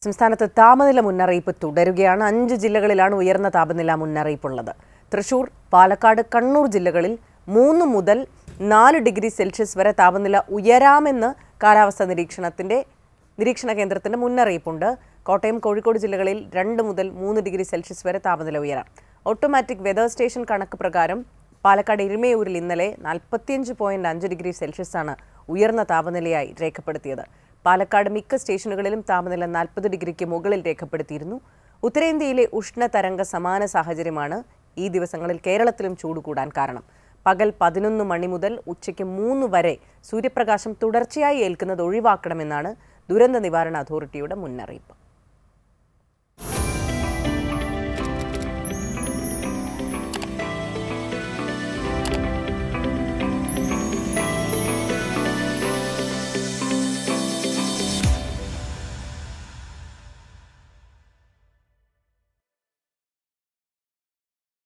സംസ്ഥാനത്ത് താപനില മുന്നറിയിപ്പ് തുടരുകയാണ് അഞ്ച് ജില്ലകളിലാണ് ഉയർന്ന താപനില മുന്നറിയിപ്പുള്ളത് തൃശൂർ പാലക്കാട് കണ്ണൂർ ജില്ലകളിൽ മൂന്ന് മുതൽ നാല് ഡിഗ്രി സെൽഷ്യസ് വരെ താപനില ഉയരാമെന്ന് കാലാവസ്ഥാ നിരീക്ഷണത്തിന്റെ നിരീക്ഷണ കേന്ദ്രത്തിന്റെ മുന്നറിയിപ്പുണ്ട് കോട്ടയം കോഴിക്കോട് ജില്ലകളിൽ രണ്ട് മുതൽ മൂന്ന് ഡിഗ്രി സെൽഷ്യസ് വരെ താപനില ഉയരാം ഓട്ടോമാറ്റിക് വെതർ സ്റ്റേഷൻ കണക്ക് പ്രകാരം പാലക്കാട് എരുമയൂരിൽ ഇന്നലെ നാൽപ്പത്തിയഞ്ച് പോയിന്റ് അഞ്ച് ഡിഗ്രി സെൽഷ്യസ് ആണ് ഉയർന്ന താപനിലയായി രേഖപ്പെടുത്തിയത് പാലക്കാട് മിക്ക സ്റ്റേഷനുകളിലും താപനില നാൽപ്പത് ഡിഗ്രിക്ക് മുകളിൽ രേഖപ്പെടുത്തിയിരുന്നു ഉത്തരേന്ത്യയിലെ ഉഷ്ണതരംഗ സമാന സാഹചര്യമാണ് ഈ ദിവസങ്ങളിൽ കേരളത്തിലും ചൂട് കൂടാൻ കാരണം പകൽ പതിനൊന്ന് മണി മുതൽ ഉച്ചയ്ക്ക് മൂന്ന് വരെ സൂര്യപ്രകാശം തുടർച്ചയായി ഏൽക്കുന്നത് ഒഴിവാക്കണമെന്നാണ് ദുരന്ത നിവാരണ അതോറിറ്റിയുടെ മുന്നറിയിപ്പ്